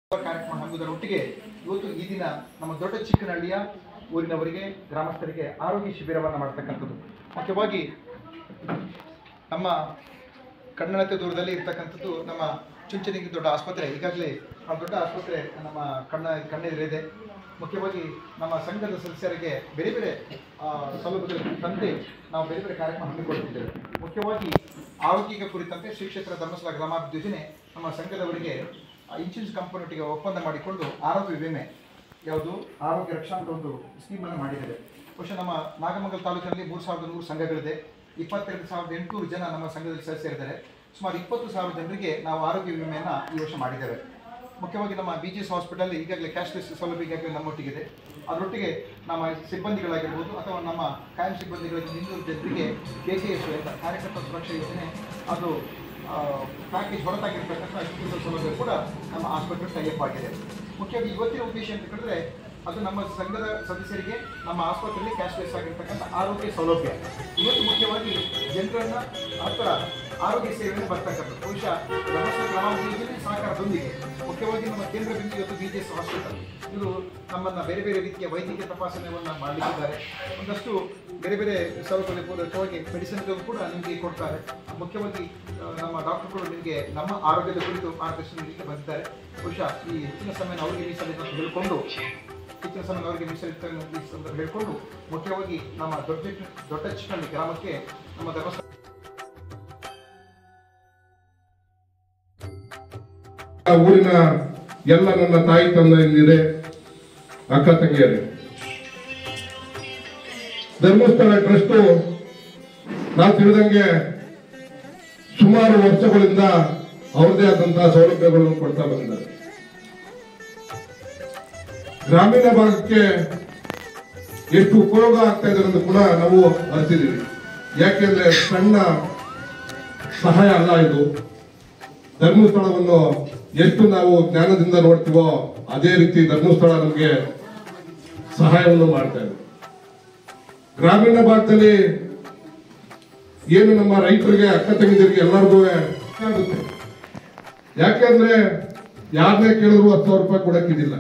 ಕಾರ್ಯಕ್ರಮ ಹಮ್ಮಿದರ ಒಟ್ಟಿಗೆ ಇವತ್ತು ಈ ದಿನ ನಮ್ಮ ದೊಡ್ಡ ಚಿಕ್ಕನಹಳ್ಳಿಯ ಊರಿನವರಿಗೆ ಗ್ರಾಮಸ್ಥರಿಗೆ ಆರೋಗ್ಯ ಶಿಬಿರವನ್ನು ಮಾಡ್ತಕ್ಕಂಥದ್ದು ಮುಖ್ಯವಾಗಿ ನಮ್ಮ ಕಣ್ಣಳತೆ ದೂರದಲ್ಲಿ ಇರ್ತಕ್ಕಂಥದ್ದು ನಮ್ಮ ಚುಂಚನಗಿ ದೊಡ್ಡ ಆಸ್ಪತ್ರೆ ಈಗಾಗಲೇ ಆ ದೊಡ್ಡ ಆಸ್ಪತ್ರೆ ನಮ್ಮ ಕಣ್ಣ ಕಣ್ಣೆದುರಿದೆ ಮುಖ್ಯವಾಗಿ ನಮ್ಮ ಸಂಘದ ಸದಸ್ಯರಿಗೆ ಬೇರೆ ಬೇರೆ ಆ, ಸೌಲಭ್ಯಗಳನ್ನು ತಂದೆ ನಾವು ಬೇರೆ ಬೇರೆ ಕಾರ್ಯಕ್ರಮ ಹಮ್ಮಿಕೊಳ್ಳುತ್ತಿದ್ದೇವೆ ಮುಖ್ಯವಾಗಿ ಆರೋಗ್ಯ ಕುರಿತಂತೆ ಶ್ರೀ ಕ್ಷೇತ್ರ ಧರ್ಮಸ್ಥಳ ಗ್ರಾಮಾಭಿವೃದ್ಧಿ ಯೋಜನೆ ನಮ್ಮ ಸಂಘದವರಿಗೆ ಇನ್ಶೂರೆನ್ಸ್ ಕಂಪನಿಯೊಟ್ಟಿಗೆ ಒಪ್ಪಂದ ಮಾಡಿಕೊಂಡು ಆರೋಗ್ಯ ವಿಮೆ ಯಾವುದು ಆರೋಗ್ಯ ರಕ್ಷಾ ಅಂತ ಒಂದು ಸ್ಕೀಮನ್ನು ಮಾಡಿದ್ದೇವೆ ಬಹುಶಃ ನಮ್ಮ ನಾಗಮಂಗಲ ತಾಲೂಕಿನಲ್ಲಿ ಮೂರು ಸಾವಿರದ ನೂರು ಸಂಘಗಳಿದೆ ಇಪ್ಪತ್ತೆರಡು ಸಾವಿರದ ಎಂಟುನೂರು ಜನ ನಮ್ಮ ಸಂಘದಲ್ಲಿ ಸದಸ್ಯರಿದ್ದಾರೆ ಸುಮಾರು ಇಪ್ಪತ್ತು ಸಾವಿರ ಜನರಿಗೆ ನಾವು ಆರೋಗ್ಯ ವಿಮೆಯನ್ನು ಈ ವರ್ಷ ಮಾಡಿದ್ದೇವೆ ಮುಖ್ಯವಾಗಿ ನಮ್ಮ ಬಿ ಜಿ ಎಸ್ ಹಾಸ್ಪಿಟಲ್ ಈಗಾಗಲೇ ಕ್ಯಾಶ್ಲೆಸ್ ಸೌಲಭ್ಯ ಈಗಾಗಲೇ ನಮ್ಮೊಟ್ಟಿಗಿದೆ ಅದರೊಟ್ಟಿಗೆ ನಮ್ಮ ಸಿಬ್ಬಂದಿಗಳಾಗಿರ್ಬೋದು ಅಥವಾ ನಮ್ಮ ಕಾಯಂ ಸಿಬ್ಬಂದಿಗಳಿಗೆ ಇನ್ನೂರು ಜನರಿಗೆ ಕೆ ಕೆ ಎಸ್ ಅಂತ ಕಾರ್ಯಕರ್ತ ಸುರಕ್ಷಾ ಯೋಜನೆ ಅದು ಪ್ಯಾಕೇಜ್ ಹೊರತಾಗಿರ್ತಕ್ಕಂಥ ಚಿಕಿತ್ಸಾ ಸೌಲಭ್ಯ ಕೂಡ ನಮ್ಮ ಆಸ್ಪತ್ರೆ ಟೈಅಪ್ ಆಗಿದೆ ಮುಖ್ಯವಾಗಿ ಇವತ್ತಿನ ಉದ್ದೇಶ ಅಂತ ಹೇಳಿದ್ರೆ ಅದು ನಮ್ಮ ಸಂಘದ ಸದಸ್ಯರಿಗೆ ನಮ್ಮ ಆಸ್ಪತ್ರೆಯಲ್ಲಿ ಕ್ಯಾಶ್ಲೆಸ್ ಆಗಿರ್ತಕ್ಕಂಥ ಆರೋಗ್ಯ ಸೌಲಭ್ಯ ಇವತ್ತು ಮುಖ್ಯವಾಗಿ ಜನರನ್ನ ಹತ್ತಿರ ಆರೋಗ್ಯ ಸೇವೆಯನ್ನು ಬರ್ತಕ್ಕಂಥದ್ದು ಬಹುಶಃ ಧರ್ಮಸ್ಥಳ ಗ್ರಾಮಾಭಿವೃದ್ಧಿ ಯೋಜನೆ ಸಹಕಾರದೊಂದಿಗೆ ಮುಖ್ಯವಾಗಿ ನಮ್ಮ ಕೇಂದ್ರ ಬಿಂದು ಇವತ್ತು ಬಿ ಜಿ ಎಸ್ ಹಾಸ್ಪಿಟಲ್ ಇದು ನಮ್ಮನ್ನ ಬೇರೆ ಬೇರೆ ರೀತಿಯ ವೈದ್ಯಕೀಯ ತಪಾಸಣೆಯನ್ನು ಮಾಡಲಿಕ್ಕಿದ್ದಾರೆ ಒಂದಷ್ಟು ಬೇರೆ ಬೇರೆ ಸೌಲಭ್ಯ ಪೂರಕವಾಗಿ ಮೆಡಿಸಿನ್ಗಳು ಕೂಡ ನಿಮಗೆ ಕೊಡ್ತಾರೆ ಮುಖ್ಯವಾಗಿ ಆ, ನಮ್ಮ ಡಾಕ್ಟರ್ಗಳು ನಿಮಗೆ ನಮ್ಮ ಆರೋಗ್ಯದ ಕುರಿತು ಮಾರ್ಗದರ್ಶನ ನೀಡಲಿಕ್ಕೆ ಬಂದಿದ್ದಾರೆ ಬಹುಶಃ ಈ ಹೆಚ್ಚಿನ ಸಮಯ ಅವರಿಗೆ ಮೀಸಲಿದೆ ಅಂತ ಹೇಳಿಕೊಂಡು ಹೆಚ್ಚಿನ ಸಮಯ ಅವರಿಗೆ ಮೀಸಲಿಟ್ಟು ಅಂತ ಹೇಳಿಕೊಂಡು ಮುಖ್ಯವಾಗಿ ನಮ್ಮ ದೊಡ್ಡ ದೊಡ್ಡ ಚಿಕ್ಕಳ್ಳಿ ಗ್ರಾಮಕ್ಕೆ ನಮ್ಮ ಧರ್ಮಸ್ಥಳ ಆ ಊರಿನ ಎಲ್ಲ ನನ್ನ ತಾಯಿ ತಂದೆಯಲ್ಲಿದೆ ಅಕ್ಕ ತಂಗಿಯರೇ ಧರ್ಮಸ್ಥಳ ಟ್ರಸ್ಟ್ ನಾವು ತಿಳಿದಂಗೆ ಸುಮಾರು ವರ್ಷಗಳಿಂದ ಅವ್ರದೇ ಆದಂತಹ ಸೌಲಭ್ಯಗಳನ್ನು ಕೊಡ್ತಾ ಬಂದಿದ್ದಾರೆ ಗ್ರಾಮೀಣ ಭಾಗಕ್ಕೆ ಎಷ್ಟು ಉಪಯೋಗ ಆಗ್ತಾ ಇದೆ ಅನ್ನೋದು ಕೂಡ ನಾವು ಅರಿತಿದ್ದೀವಿ ಯಾಕೆಂದ್ರೆ ಸಣ್ಣ ಸಹಾಯ ಅಲ್ಲ ಇದು ಧರ್ಮಸ್ಥಳವನ್ನು ಎಷ್ಟು ನಾವು ಜ್ಞಾನದಿಂದ ನೋಡ್ತೀವೋ ಅದೇ ರೀತಿ ಧರ್ಮಸ್ಥಳ ನಮಗೆ ಸಹಾಯವನ್ನು ಮಾಡ್ತಾ ಇದೆ ಗ್ರಾಮೀಣ ಭಾಗದಲ್ಲಿ ಏನು ನಮ್ಮ ರೈತರಿಗೆ ಅಕ್ಕ ತಂಗಿದರಿಗೆ ಎಲ್ಲರಿಗೂ ಆಗುತ್ತೆ ಯಾಕೆಂದ್ರೆ ಯಾರನ್ನೇ ಕೇಳಿದ್ರು ಹತ್ತು ಸಾವಿರ ರೂಪಾಯಿ ಕೊಡಕ್ಕಿದಿಲ್ಲ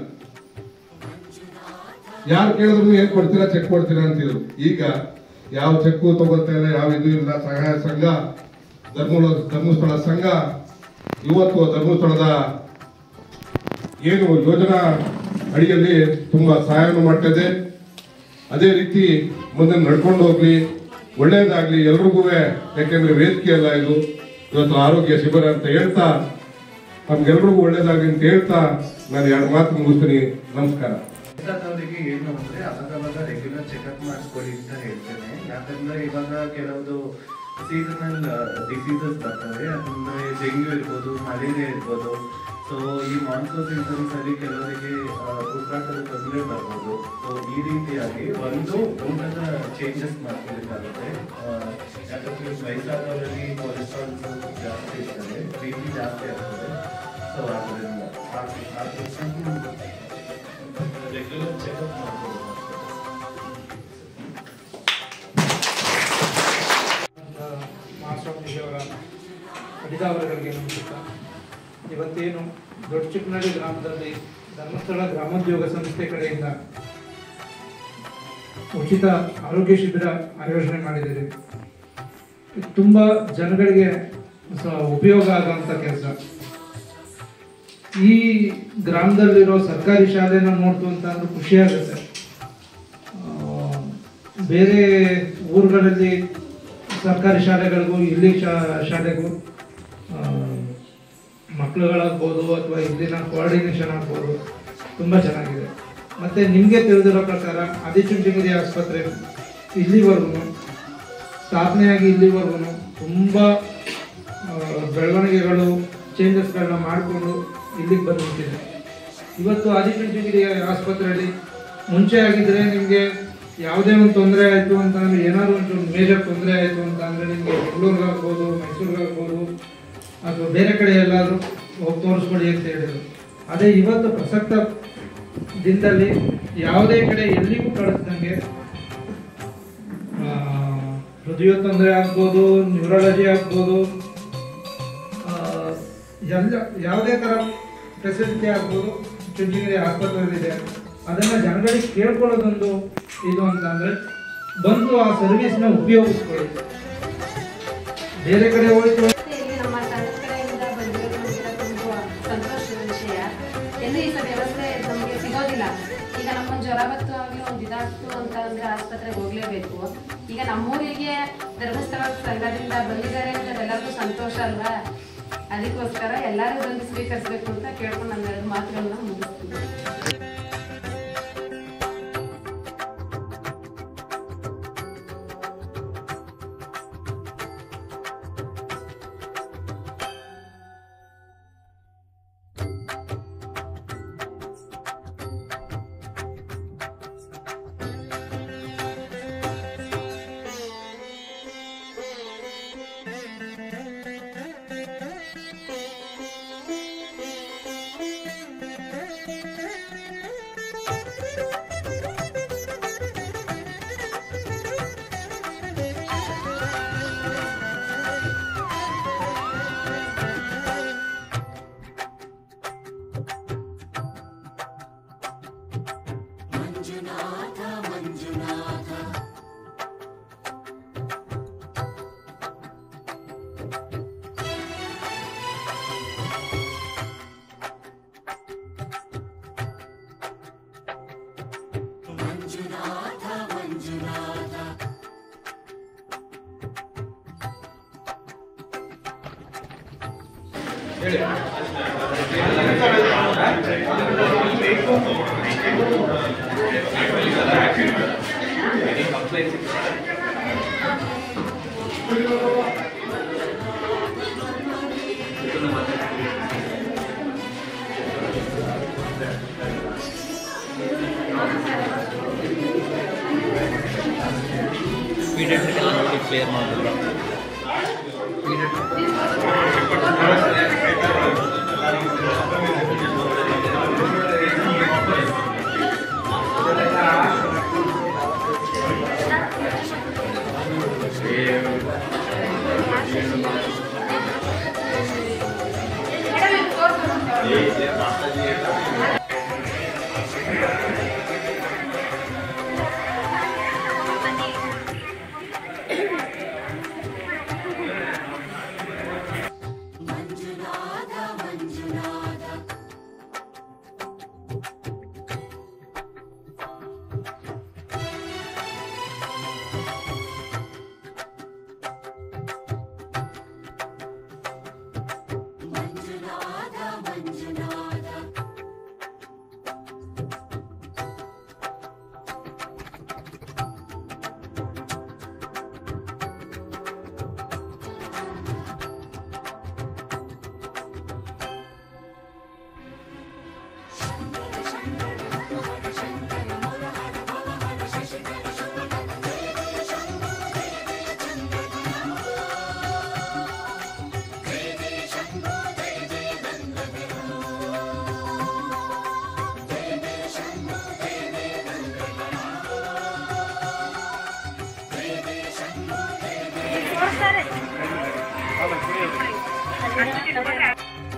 ಯಾರು ಕೇಳಿದ್ರು ಏನ್ ಕೊಡ್ತೀರಾ ಚೆಕ್ ಕೊಡ್ತೀರಾ ಅಂತಿದ್ರು ಈಗ ಯಾವ ಚೆಕ್ ತಗೋತಾ ಇಲ್ಲ ಯಾವ ಇದು ಇಲ್ಲ ಸಹಾಯ ಸಂಘ ಧರ್ಮ ಧರ್ಮಸ್ಥಳ ಸಂಘ ಇವತ್ತು ಧರ್ಮಸ್ಥಳದ ಏನು ಯೋಜನಾ ಅಡಿಯಲ್ಲಿ ತುಂಬಾ ಸಹಾಯವನ್ನು ಮಾಡ್ತದೆ ಅದೇ ರೀತಿ ಮುಂದೆ ನಡ್ಕೊಂಡು ಹೋಗ್ಲಿ ಒಳ್ಳೇದಾಗ್ಲಿ ಎಲ್ರಿಗೂ ಯಾಕೆಂದ್ರೆ ವೇದಿಕೆ ಅಲ್ಲ ಇದು ಇವತ್ತು ಆರೋಗ್ಯ ಶಿಬಿರ ಅಂತ ಹೇಳ್ತಾ ನಮ್ಗೆಲ್ರಿಗೂ ಒಳ್ಳೇದಾಗ್ಲಿ ಅಂತ ಹೇಳ್ತಾ ನಾನು ಎರಡು ಮಾತು ಮುಗಿಸ್ತೀನಿ ನಮಸ್ಕಾರ ವಯಸ್ಸಾದವರಿಗೆ ಏನು ಅಂದ್ರೆ ಅವಾಗವಾಗ ರೆಗ್ಯುಲರ್ ಚೆಕಪ್ ಮಾಡಿಸ್ಕೊಳ್ಳಿ ಅಂತ ಹೇಳ್ತೇನೆ ಯಾಕಂದ್ರೆ ಇವಾಗ ಕೆಲವೊಂದು ಸೀಸನಲ್ ಡಿಸೀಸಸ್ ಬರ್ತವೆ ಅಂದ್ರೆ ಡೆಂಗ್ಯೂ ಇರ್ಬೋದು ಮಲೇರಿಯಾ ಇರ್ಬೋದು ಸೊ ಈ ಮಾನ್ಸೂನ್ ಸೀಸನ್ಸ್ ಅಲ್ಲಿ ಕೆಲವರಿಗೆ ಉಸಿರಾಟದ ತೊಂದರೆ ಬರ್ಬೋದು ಸೊ ಈ ರೀತಿಯಾಗಿ ಒಂದು ಊಟದ ಚೇಂಜಸ್ ಮಾಡ್ಕೊಳ್ಬೇಕಾಗುತ್ತೆ ಆ, ಯಾಕಂದ್ರೆ ವಯಸ್ಸಾದವರಲ್ಲಿ ಕೊಲೆಸ್ಟ್ರಾಲ್ ಜಾಸ್ತಿ ಇರ್ತದೆ ಬಿ ಪಿ ಜಾಸ್ತಿ ಆಗ್ತದೆ ಸೊ ಅದರಿಂದ ಆ- ಆ ರೆಗ್ಯುಲರ್ ಚೆಕಪ್ ಮಾಡ್ಬೋದು ಮಹಾಸ್ವಾಮೀಜಿಯವರ ಅಡಿದಾವರಗಳಿಗೆ ನಮಸ್ಕಾರ ಇವತ್ತೇನು ದೊಡ್ಡ ಚಿಕ್ಕನಹಳ್ಳಿ ಗ್ರಾಮದಲ್ಲಿ ಧರ್ಮಸ್ಥಳ ಗ್ರಾಮೋದ್ಯೋಗ ಸಂಸ್ಥೆ ಕಡೆಯಿಂದ ಉಚಿತ ಆರೋಗ್ಯ ಶಿಬಿರ ಆಯೋಜನೆ ಮಾಡಿದ್ದೀರಿ ಇದು ತುಂಬ ಜನಗಳಿಗೆ ಸ- ಉಪಯೋಗ ಆಗುವಂಥ ಕೆಲಸ ಈ ಗ್ರಾಮದಲ್ಲಿರೋ ಸರ್ಕಾರಿ ಶಾಲೆನ ನೋಡ್ತು ಅಂತ ಅಂದ್ರೆ ಖುಷಿ ಆಗುತ್ತೆ ಆ, ಬೇರೆ ಊರುಗಳಲ್ಲಿ ಸರ್ಕಾರಿ ಶಾಲೆಗಳಿಗೂ ಇಲ್ಲಿ ಶಾ ಶಾಲೆಗೂ ಆ, ಮಕ್ಕಳುಗಳಾಗ್ಬೋದು ಅಥವಾ ಇಲ್ಲಿನ ಕೋಆರ್ಡಿನೇಷನ್ ಆಗ್ಬೋದು ತುಂಬ ಚೆನ್ನಾಗಿದೆ ಮತ್ತು ನಿಮಗೆ ತಿಳಿದಿರೋ ಪ್ರಕಾರ ಆದಿಚುಂಚನಗಿರಿ ಆಸ್ಪತ್ರೆ ಇಲ್ಲಿವರೆಗೂ ಸ್ಥಾಪನೆಯಾಗಿ ಇಲ್ಲಿವರೆಗೂ ತುಂಬ ಆ, ಬೆಳವಣಿಗೆಗಳು ಚೇಂಜಸ್ಗಳನ್ನ ಮಾಡಿಕೊಂಡು ಇಲ್ಲಿಗೆ ಬಂದುಬಿಟ್ಟಿದೆ ಇವತ್ತು ಆದಿಚುಂಚನಗಿರಿ ಆಸ್ಪತ್ರೆಯಲ್ಲಿ ಮುಂಚೆ ಆಗಿದ್ರೆ ನಿಮಗೆ ಯಾವುದೇ ಒಂದು ತೊಂದರೆ ಆಯಿತು ಅಂತಂದ್ರೆ ಏನಾದ್ರು ಒಂದು ಮೇಜರ್ ತೊಂದರೆ ಆಯಿತು ಅಂತ ಅಂದರೆ ನಿಮಗೆ ಬೆಂಗಳೂರಿಗಾಗ್ಬೋದು ಮೈಸೂರಿಗಾಗ್ಬೋದು ಅಥವಾ ಬೇರೆ ಕಡೆ ಎಲ್ಲಾದರೂ ಹೋಗಿ ತೋರಿಸ್ಕೊಡಿ ಅಂತ ಹೇಳಿದರು ಅದೇ ಇವತ್ತು ಪ್ರಸಕ್ತ ದಿನದಲ್ಲಿ ಯಾವುದೇ ಕಡೆ ಎಲ್ಲಿಗೂ ಕಳಿಸ್ದಂಗೆ ಆ, ಹೃದಯ ತೊಂದರೆ ಆಗ್ಬೋದು ನ್ಯೂರಾಲಜಿ ಆಗ್ಬೋದು ಆ, ಎಲ್ಲ ಯಾವುದೇ ಥರ ಫೆಸಿಲಿಟಿ ಆಗ್ಬೋದು ಚುಂಚನಗಿರಿ ಆಸ್ಪತ್ರೆಯಲ್ಲಿದೆ ಅದನ್ನು ಜನಗಳಿಗೆ ಕೇಳ್ಕೊಳ್ಳೋದೊಂದು ಇದು ಅಂತಂದರೆ ಬಂದು ಆ ಸರ್ವಿಸ್ನ ಉಪಯೋಗಿಸ್ಕೊಳ್ಳಿ ಬೇರೆ ಕಡೆ ಹೋಯ್ತು ಮತ್ತೆ ಇಲ್ಲಿ ನಮ್ಮ ಸಂಘದ ಕಡೆಯಿಂದ ಬಂದಿರೋದು ನಮ್ಗೆಲ್ಲ ತುಂಬ ಸಂತೋಷದ ವಿಷಯ ಎಲ್ಲೂ ಈ ಸಲ ವ್ಯವಸ್ಥೆ ನಮಗೆ ಸಿಗೋದಿಲ್ಲ ಈಗ ನಮ್ಮೊಂದು ಜ್ವರ ಬತ್ತು ಆಗಲಿ ಒಂದು ಇದಾಗ್ತು ಅಂತ ಅಂದ್ರೆ ಆಸ್ಪತ್ರೆಗೆ ಹೋಗ್ಲೇಬೇಕು ಈಗ ನಮ್ಮೂರಿಗೆ ಧರ್ಮಸ್ಥಳ ಸಂಘದಿಂದ ಬಂದಿದ್ದಾರೆ ಅಂದ್ರೆ ಅದೆಲ್ಲರಿಗೂ ಸಂತೋಷ ಅಲ್ವಾ ಅದಕ್ಕೋಸ್ಕರ ಎಲ್ಲರೂ ಬಂದು ಸ್ವೀಕರಿಸಬೇಕು ಅಂತ ಕೇಳ್ಕೊಂಡು ನನ್ನ ಎರಡು ಮಾತುಗಳನ್ನ ಮುಗಿಸ್ತೀನಿ ಪೀಡಿಯಾಟ್ರಿಕೆಲ್ಲ ನೋಡಿ ಕ್ಲಿಯರ್ ಮಾಡಿದ್ರು ತೋರಿಸ್ತಾರೆ